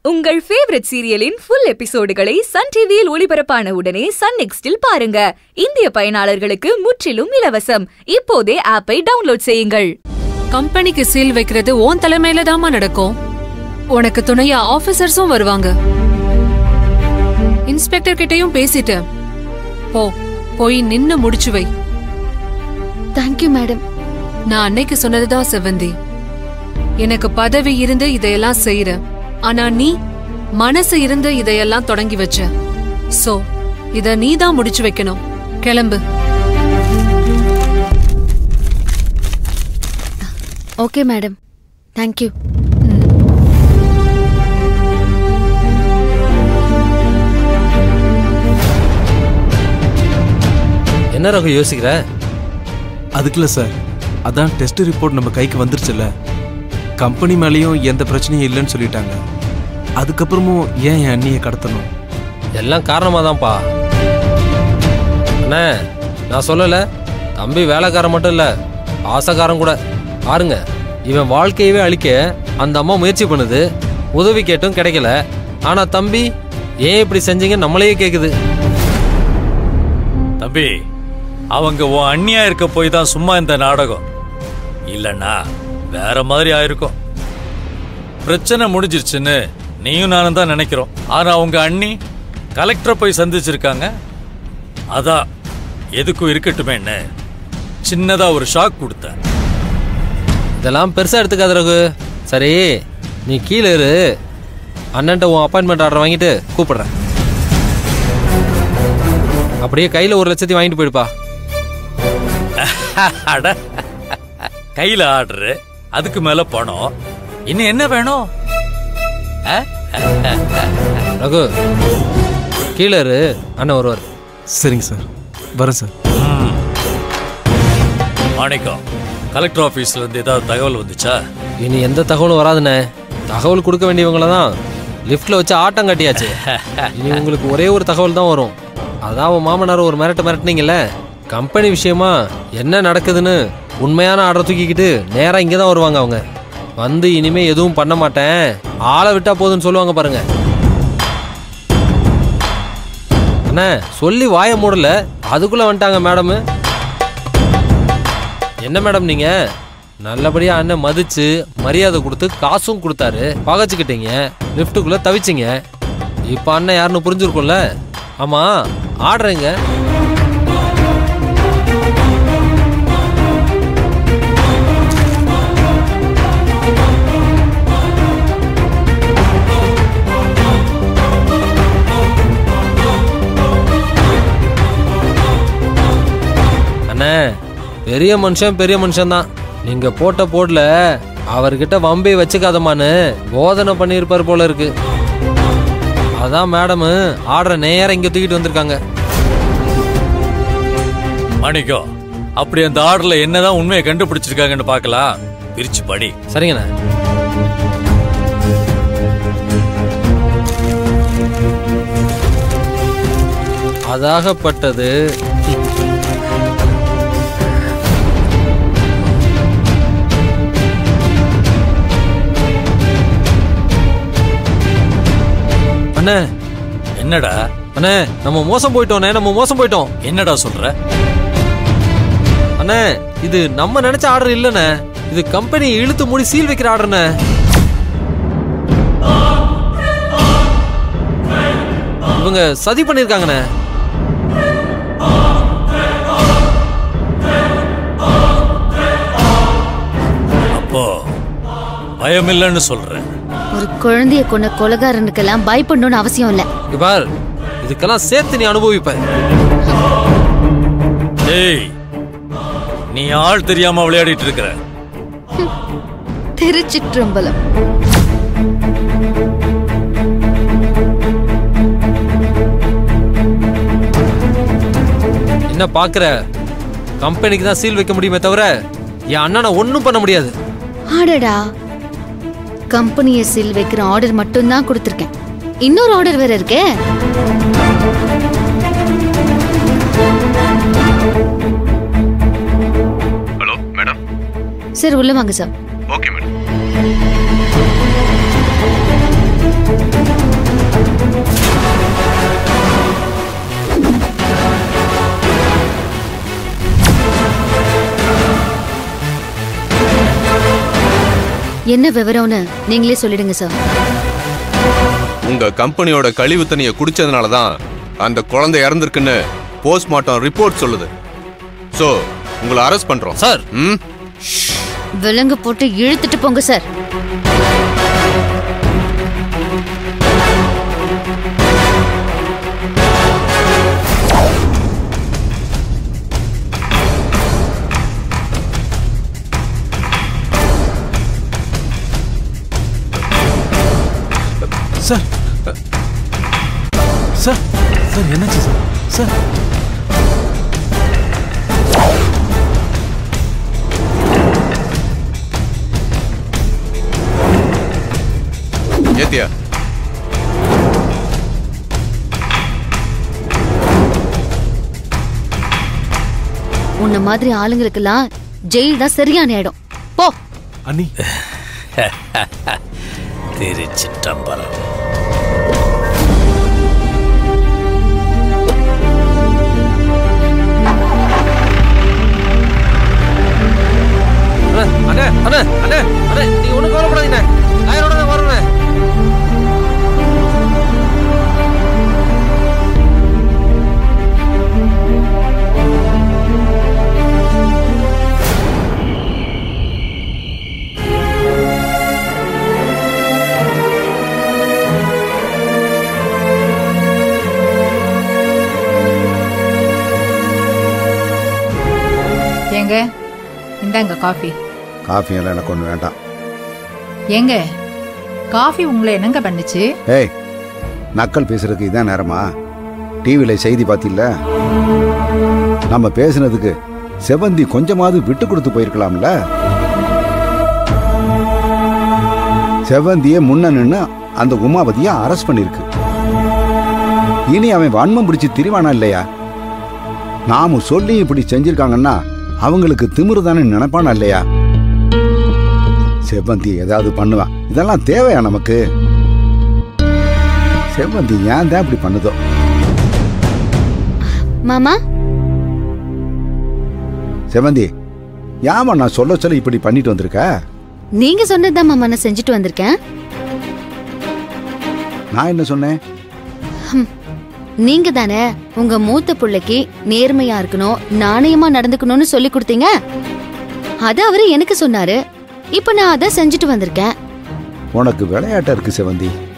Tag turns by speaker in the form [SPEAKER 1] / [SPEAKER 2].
[SPEAKER 1] உங்கள் ஃபேவரட் சீரியலின் ஃபுல் எபிசோடுகளை சன் டிவியில் ஒளிபரப்பான உடனே சன் நெக்ஸ்டில் பாருங்க இந்திய பயனாளர்களுக்கு முற்றிலும் இலவசம் இப்போதே ஆப்பை டவுன்லோட் செய்யுங்கள்
[SPEAKER 2] கம்பெனிக்கு சீல் வைக்கிறது உன் தலைமையில தாமா நடக்கும் உனக்கு துணையா ஆபீசர்ஸும் வருவாங்க இன்ஸ்பெக்டர் கிட்டயும் பேசிட்டேன் போ போய் நின்னு முடிச்சு வை
[SPEAKER 3] தேங்க்யூ மேடம்
[SPEAKER 2] நான் அன்னைக்கு சொன்னதுதான் செவந்தி எனக்கு பதவி இருந்து இதையெல்லாம் செய்யற ஆனா நீ மனசு இருந்து இதையெல்லாம் தொடங்கி வச்ச சோ இத நீ தான் முடிச்சு வைக்கணும் கிளம்பு
[SPEAKER 3] ஓகே மேடம் தேங்க்யூ
[SPEAKER 4] என்ன ரகு யோசிக்கிற
[SPEAKER 5] அதுக்குல சார் அதான் டெஸ்ட் ரிப்போர்ட் நம்ம கைக்கு வந்துருச்சுல்ல கம்பெனி மேலேயும் எந்த பிரச்சனையும் இல்லைன்னு சொல்லிட்டாங்க அதுக்கப்புறமும் ஏன் என் அண்ணியை கடத்தணும்
[SPEAKER 4] எல்லாம் காரணமாக தான்ப்பா அண்ணே நான் சொல்லல தம்பி வேலைக்காரன் மட்டும் இல்லை ஆசைக்காரன் கூட பாருங்க இவன் வாழ்க்கையவே அழிக்க அந்த அம்மா முயற்சி பண்ணுது உதவி கேட்டும் கிடைக்கல ஆனா தம்பி ஏன் இப்படி செஞ்சீங்க நம்மளையே கேக்குது
[SPEAKER 6] தம்பி அவங்க உன் அண்ணியா இருக்க போய் தான் சும்மா இந்த நாடகம் இல்லைன்னா வேற மாதிரி ஆயிருக்கும் பிரச்சனை முடிஞ்சிருச்சுன்னு நீயும் நானும் தான் நினைக்கிறோம் ஆனா உங்க அண்ணி கலெக்டரை போய் சந்திச்சிருக்காங்க அதான் எதுக்கும் இருக்கட்டுமேன்னு சின்னதா ஒரு ஷாக் கொடுத்தேன்
[SPEAKER 4] இதெல்லாம் பெருசா எடுத்துக்காத ரகு சரி நீ கீழே இரு அண்ணன்ட்ட உன் அப்பாயின்மெண்ட் ஆர்டர் வாங்கிட்டு கூப்பிடுறேன் அப்படியே கையில ஒரு லட்சத்தையும் வாங்கிட்டு போயிடுப்பா
[SPEAKER 6] அட கையில ஆர்டரு அதுக்கு மேல பணம் இன்னும் என்ன வேணும் ஆ?
[SPEAKER 4] ரகு கீழே இரு அண்ணன் வருவார்
[SPEAKER 5] சரிங்க சார் வரேன் சார்
[SPEAKER 6] ம். மாணிக்கம் கலெக்டர் ஆபீஸ்ல இருந்து ஏதாவது தகவல் வந்துச்சா
[SPEAKER 4] இனி எந்த தகவலும் வராதுண்ணே தகவல் கொடுக்க வேண்டியவங்கள தான் லிஃப்ட்ல வச்சு ஆட்டம் கட்டியாச்சு இனி உங்களுக்கு ஒரே ஒரு தகவல் தான் வரும் அதான் அவன் மாமனார் ஒரு மிரட்டு மிரட்டுனீங்கல்ல கம்பெனி விஷயமா என்ன நடக்குதுன்னு உண்மையான ஆர்டர் தூக்கிக்கிட்டு நேரா இங்கே தான் வருவாங்க அவங்க வந்து இனிமே எதுவும் பண்ண மாட்டேன் ஆளை விட்டா போதும்னு சொல்லுவாங்க பாருங்க அண்ணே சொல்லி வாய மூடல அதுக்குள்ள வந்துட்டாங்க மேடம் என்ன மேடம் நீங்க நல்லபடியா அண்ணன் மதிச்சு மரியாதை கொடுத்து காசும் கொடுத்தாரு பகச்சுக்கிட்டீங்க லிஃப்ட்டுக்குள்ள தவிச்சிங்க இப்ப அண்ணன் யாருன்னு புரிஞ்சிருக்கும்ல ஆமா ஆடுறீங்க அண்ணே பெரிய மனுஷன் பெரிய மனுஷன் தான் நீங்க போட்ட போட்ல அவர்கிட்ட வம்பை வச்சுக்காதமான்னு போதனை பண்ணியிருப்பார் போல இருக்கு அதான் மேடம் ஆர்டரை நேரா இங்க தூக்கிட்டு வந்திருக்காங்க
[SPEAKER 6] மாணிக்கம் அப்படி அந்த ஆர்டர்ல என்னதான் உண்மையை கண்டுபிடிச்சிருக்காங்கன்னு பார்க்கலாம் பிரிச்சு படி
[SPEAKER 4] சரிங்கண்ணே அதாகப்பட்டது அண்ணே
[SPEAKER 6] என்னடா
[SPEAKER 4] அண்ணே நம்ம மோசம் போயிட்டோண்ணே நம்ம மோசம் போயிட்டோம்
[SPEAKER 6] என்னடா சொல்ற
[SPEAKER 4] அண்ணே இது நம்ம நினைச்ச ஆர்டர் இல்லண்ணே இது கம்பெனி இழுத்து மூடி சீல் வைக்கிற ஆர்டர்ண்ணே இவங்க சதி பண்ணிருக்காங்கண்ணே
[SPEAKER 6] அப்போ பயம் இல்லைன்னு சொல்றேன்
[SPEAKER 3] ஒரு குழந்தைய கொண்ட கொலகாரனுக்கெல்லாம் பயப்படணும்னு அவசியம் இல்ல
[SPEAKER 4] இங்க பார் இதுக்கெல்லாம் சேர்த்து நீ அனுபவிப்ப
[SPEAKER 6] டேய் நீ ஆள் தெரியாம விளையாடிட்டு இருக்கிற
[SPEAKER 3] திருச்சிற்றம்பலம்
[SPEAKER 4] என்ன பாக்குற கம்பெனிக்கு தான் சீல் வைக்க முடியுமே தவிர என் அண்ணனை ஒன்றும் பண்ண முடியாது
[SPEAKER 3] ஆடடா கம்பெனியை சீல் வைக்கிற ஆர்டர் மட்டும் தான் கொடுத்துருக்கேன் இன்னொரு ஆர்டர் வேற இருக்கே
[SPEAKER 7] ஹலோ மேடம்
[SPEAKER 3] சார் உள்ள வாங்க சார்
[SPEAKER 7] ஓகே மேடம்
[SPEAKER 3] என்ன விவரம்னு நீங்களே சொல்லிடுங்க சார்
[SPEAKER 7] உங்க கம்பெனியோட கழிவு தண்ணியை குடிச்சதுனால தான் அந்த குழந்தை இறந்திருக்குன்னு போஸ்ட்மார்ட்டம் ரிப்போர்ட் சொல்லுது சோ உங்களை அரெஸ்ட் பண்றோம்
[SPEAKER 4] சார்
[SPEAKER 7] ம்
[SPEAKER 3] விலங்கு போட்டு இழுத்துட்டு போங்க சார்
[SPEAKER 5] சார் சார் சார் என்னாச்சு சார் சார்
[SPEAKER 7] ஏத்தியா
[SPEAKER 3] உன்ன மாதிரி ஆளுங்களுக்கெல்லாம் ஜெயில் தான் சரியான இடம் போ
[SPEAKER 5] அண்ணி
[SPEAKER 6] திருச்சிற்றம்பலம்
[SPEAKER 4] அண்ணே அண்ணே அண்ணே அண்ணே நீங்க ஒண்ணும் கவலைப்படாதீங்கண்ணே நான் தான் வரேண்ணே
[SPEAKER 8] ஏங்க இந்தாங்க காஃபி
[SPEAKER 9] காஃபி எல்லாம் எனக்கு ஒன்று வேண்டாம்
[SPEAKER 8] ஏங்க காஃபி உங்களை என்னங்க பண்ணுச்சு
[SPEAKER 9] ஏய் நக்கல் பேசுறதுக்கு இதான் நேரமா டிவியில் செய்தி பார்த்தில்ல நம்ம பேசுனதுக்கு செவந்தி கொஞ்சமாவது விட்டு கொடுத்து போயிருக்கலாம்ல செவந்தியே முன்ன நின்று அந்த உமாபதியை அரெஸ்ட் பண்ணிருக்கு இனி அவன் வன்மம் பிடிச்சு திரிவானா இல்லையா நாம சொல்லி இப்படி செஞ்சிருக்காங்கன்னா அவங்களுக்கு திமிரு தானே நினைப்பானா இல்லையா செவ்வந்தி ஏதாவது பண்ணுவான் இதெல்லாம் தேவையா நமக்கு செவ்வந்தி ஏன் தான் இப்படி பண்ணுதோ
[SPEAKER 3] மாமா
[SPEAKER 9] செவ்வந்தி ஏமா நான் சொல்ல சொல்ல இப்படி பண்ணிட்டு வந்திருக்க
[SPEAKER 3] நீங்க சொன்னதுதான் மாமா நான் செஞ்சுட்டு வந்திருக்கேன்
[SPEAKER 9] நான் என்ன சொன்னேன்
[SPEAKER 3] நீங்க தானே உங்க மூத்த பிள்ளைக்கு நேர்மையா இருக்கணும் நாணயமா நடந்துக்கணும்னு சொல்லி கொடுத்தீங்க அத அவரு எனக்கு சொன்னாரு இப்ப நான் அதை செஞ்சுட்டு வந்திருக்கேன்
[SPEAKER 9] உனக்கு விளையாட்டா இருக்கு செவந்தி